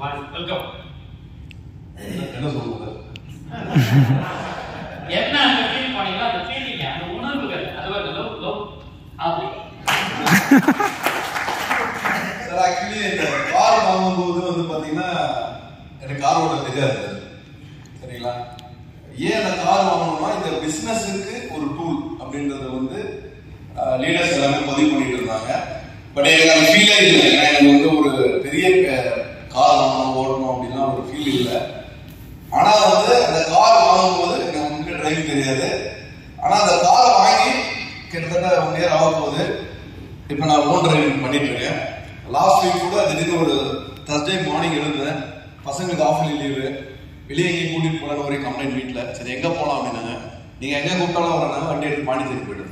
welcome என்ன சொல்றது என்ன அந்த ஃபீல் பண்ணீங்களோ அந்த ஃபீலிங் அந்த உணர்வுகள் அது வந்து லவ் லவ் அப்படி சார் ஆக்சுவலி இந்த கார் வாங்கும்போது வந்து பாத்தீங்கன்னா எனக்கு கார் ஓட்ட தெரியாது சரிங்களா ஏன் அந்த கார் வாங்கணும்னா இந்த பிசினஸுக்கு ஒரு டூல் அப்படின்றத வந்து லீடர்ஸ் எல்லாமே பதிவு பண்ணிட்டு இருந்தாங்க பட் எனக்கு அந்த ஃபீலே இல்லை ஏன்னா எனக்கு வந்து ஒரு பெரிய கார் வாங்கணும் ஓடணும் அப்படின்லாம் ஒரு ஃபீல் இல்லை ஆனா வந்து அந்த கார் வாங்கும்போது எனக்கு வந்து டிரைவிங் தெரியாது ஆனா அந்த கார் வாங்கி கிட்டத்தட்ட ஒன் இயர் ஆக போகுது இப்போ நான் ஓன் டிரைவிங் பண்ணிட்டு இருக்கேன் லாஸ்ட் வீக் கூட திடீர்னு ஒரு தர்ஸ்டே மார்னிங் எழுந்தேன் பசங்களுக்கு ஆஃப்லி லீவு வெளியே எங்கேயும் கூட்டிட்டு போகலான்னு ஒரே கம்ப்ளைண்ட் வீட்டில் சரி எங்கே போகலாம் அப்படின்னாங்க நீங்கள் எங்கே கூப்பிட்டாலும் வரனாங்க வண்டி எடுத்து பாண்டிச்சேரி போயிடுது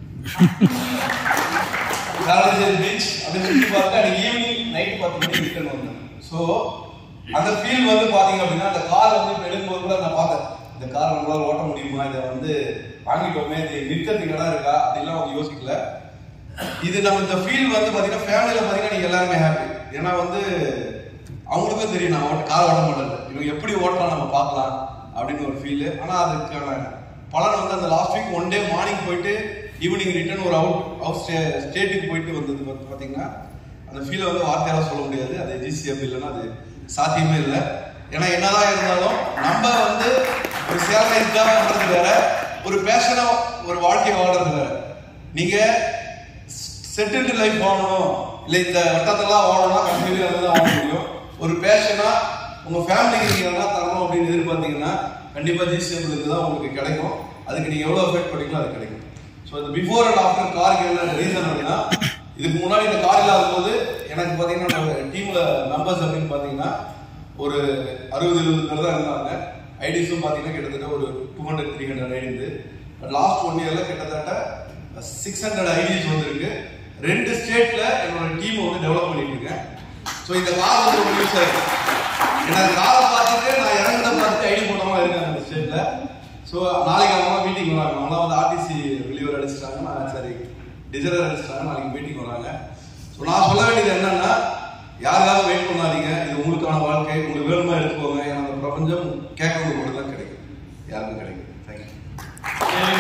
காலேஜ் பீச் அப்படி சுற்றி பார்த்தா அன்னைக்கு ஈவினிங் நைட் பத்து மணிக்கு ரிட்டர்ன் வந்தேன் ஸோ அந்த ஃபீல் வந்து பாத்தீங்க அப்படின்னா அந்த கார் வந்து இப்போ எடுக்கும்போது கூட நான் பார்த்தேன் இந்த கார் நம்மளால ஓட்ட முடியுமா இதை வந்து வாங்கிட்டோமே இது நிற்கிறதுக்கு இடம் இருக்கா அப்படிலாம் அவங்க யோசிக்கல இது நம்ம இந்த ஃபீல் வந்து பாத்தீங்கன்னா ஃபேமிலியில பாத்தீங்கன்னா நீங்க எல்லாருமே ஹாப்பி ஏன்னா வந்து அவங்களுக்கும் தெரியும் நான் ஓட்ட கார் ஓட்ட மாட்டேன் இவங்க எப்படி ஓட்டலாம் நம்ம பார்க்கலாம் அப்படின்னு ஒரு ஃபீல் ஆனா அதுக்கான பலன் வந்து அந்த last week one day morning போயிட்டு ஈவினிங் ரிட்டர்ன் ஒரு அவுட் அவுட் ஸ்டே ஸ்டேட்டுக்கு போயிட்டு வந்தது வந்து பாத்தீங்கன்னா அந்த ஃபீலை வந்து வார்த்தையால சொல்ல முடியாது அது ஜிசிஎஃப் இல்லைன்னா அது சாத்தியமே இல்லை ஏன்னா என்னதான் இருந்தாலும் நம்ம வந்து ஒரு சேலரி இருக்கான்றது வேற ஒரு பேஷனா ஒரு வாழ்க்கை வாழ்றது வேற நீங்க செட்டில்டு லைஃப் வாழணும் இல்ல இந்த வட்டத்தெல்லாம் வாழணும்னா கண்டிப்பாக அதுதான் வாழ முடியும் ஒரு பேஷனா உங்க ஃபேமிலிக்கு நீங்க என்ன தரணும் அப்படின்னு எதிர்பார்த்தீங்கன்னா கண்டிப்பா ஜிசிஎம்ல தான் உங்களுக்கு கிடைக்கும் அதுக்கு நீங்க எவ்வளவு எஃபெக்ட் பண்ணீங்களோ அது கிடைக்கும் ஸோ இந்த பிஃபோர் அண்ட் ஆஃப்டர் காருக்கு என்ன ரீசன் அப்படின்னா இதுக்கு முன்னாடி இந்த கார் இல்லாத போது எனக்கு பார்த்தீங்கன்னா டீம்ல மெம்பர்ஸ் அப்படின்னு பார்த்தீங்கன்னா ஒரு அறுபது எழுபது பேர் தான் இருந்தாங்க ஐடிஸும் பார்த்தீங்கன்னா கிட்டத்தட்ட ஒரு டூ ஹண்ட்ரட் த்ரீ ஹண்ட்ரட் ஐடிந்து பட் லாஸ்ட் ஒன் இயர்ல கிட்டத்தட்ட சிக்ஸ் ஹண்ட்ரட் ஐடிஸ் வந்திருக்கு ரெண்டு ஸ்டேட்ல என்னோட டீம் வந்து டெவலப் பண்ணிட்டு இருக்கேன் ஸோ இந்த கார் வந்து ஒரு யூஸ் ஆயிருக்கு ஏன்னா காரை பார்த்துட்டு நான் இறங்குறத பார்த்துட்டு ஐடி போட்டவங்க இருக்காங்க அந்த ஸ்டேட்ல ஸோ நாளைக்கு அவங்க மீட்டிங் வராங்க அவங்களாம் வந்து ஆர்டிசி ரிலீவர் அடிச்சிட்டாங்க நான் சரி டிசைனர் அடிச்சிட்டாங்க நாளைக்கு மீட்டிங் வராங்க ஸோ நான் சொல்ல வேண்டியது என்னன்னா யாருக்காவது வெயிட் பண்ணாதீங்க இது உங்களுக்கான வாழ்க்கை உங்களுக்கு வேணுமா எடுத்துக்கோங்க ஏன்னா அந்த பிரபஞ்சம் கேட்கறது மட்டும் தான் கிடைக்கும் யாருக்கும் கிடைக்கும் தேங்க்யூ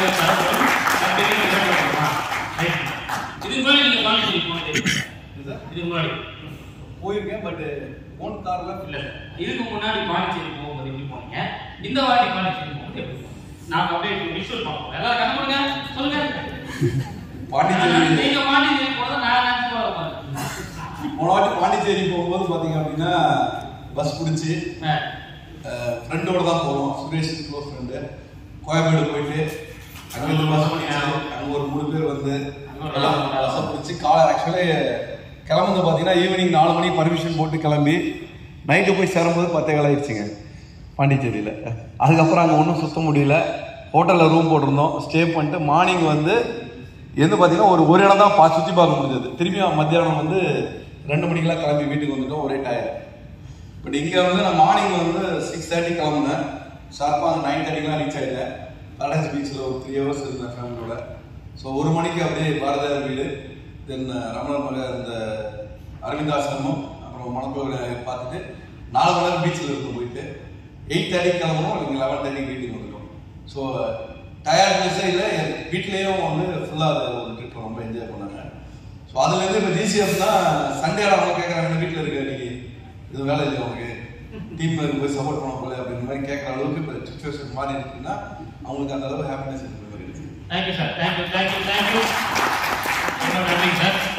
இதுக்கு முன்னாடி நீங்க பாண்டிச்சேரி போனது இதுக்கு முன்னாடி போயிருக்கேன் பட் ஓன் கார்ல இல்ல இதுக்கு முன்னாடி பாண்டிச்சேரி போகும்போது எப்படி போனீங்க இந்த வாட்டி பாண்டிச்சேரி போகும்போது எப்படி போனீங்க நாங்க அப்படியே விஷுவல் பார்ப்போம் எல்லாரும் கண்ணு கொடுங்க சொல்லுங்க பாண்டிச்சேரி நீங்க பாண்டிச்சேரி போனதை நான் நினைச்சு பார்ப்பேன் போன வாட்டி பாண்டிச்சேரி போகும்போது பாத்தீங்க அப்படின்னா பஸ் பிடிச்சி ஃப்ரெண்டோட தான் போவோம் சுரேஷ் க்ளோஸ் ஃப்ரெண்டு கோயம்பேடு போயிட்டு அங்கிருந்து பஸ் பிடிச்சி அங்க ஒரு மூணு பேர் வந்து பஸ்ஸை பிடிச்சி காலை ஆக்சுவலி கிளம்புறது பார்த்தீங்கன்னா ஈவினிங் நாலு மணிக்கு பர்மிஷன் போட்டு கிளம்பி நைட்டு போய் சேரும்போது பத்தே கால் ஆயிடுச்சுங்க பாண்டிச்சேரியில் அதுக்கப்புறம் அங்கே ஒன்றும் சுத்த முடியல ஹோட்டலில் ரூம் போட்டிருந்தோம் ஸ்டே பண்ணிட்டு மார்னிங் வந்து எந்த பார்த்தீங்கன்னா ஒரு ஒரு இடம் தான் பா சுற்றி பார்க்க முடிஞ்சது திரும்பியும் மத்தியானம் வந்து ரெண்டு மணிக்கெல்லாம் கிளம்பி வீட்டுக்கு வந்துட்டோம் ஒரே டயர் பட் இங்கே வந்து நான் மார்னிங் வந்து சிக்ஸ் தேர்ட்டி கிளம்புனேன் ஷார்ப்பாக அந்த நைன் தேர்ட்டிக்கெலாம் ரீச் ஆகிட்டேன் பேரடைஸ் பீச்சில் ஒரு த்ரீ ஹவர்ஸ் இருந்தேன் ஃபேமிலியோட ஸோ ஒரு மணிக்கு அப்படியே பாரதியார் வீடு தென் ரமணர் மகர் இந்த அரவிந்தாசிரமம் அப்புறம் மணக்கோவிலை பார்த்துட்டு நாலு மணி நேரம் பீச்சில் இருக்கும் போயிட்டு எயிட் தேர்ட்டி கிளம்பணும் நீங்கள் லெவன் தேர்ட்டி வீட்டுக்கு வந்துட்டோம் ஸோ டயர்ட்னஸே இல்லை வீட்லேயும் வந்து ஃபுல்லாக அது ஒரு ட்ரிப் ரொம்ப என்ஜாய் பண்ணாங்க ஸோ அதுலேருந்து இப்போ ஜிசிஎஃப்னா சண்டே அவங்க கேட்குறாங்க வீட்டில் இருக்க நீ இது வேலை இல்லை அவங்க டீம் போய் சப்போர்ட் பண்ண போல அப்படின்ற மாதிரி கேட்குற அளவுக்கு இப்போ சுச்சுவேஷன் மாறி இருக்குன்னா அவங்களுக்கு அந்த அளவு ஹாப்பினஸ் இருக்கிற மாதிரி இருக்குது thank you sir thank you thank you thank you ரொம்ப நன்றி சார்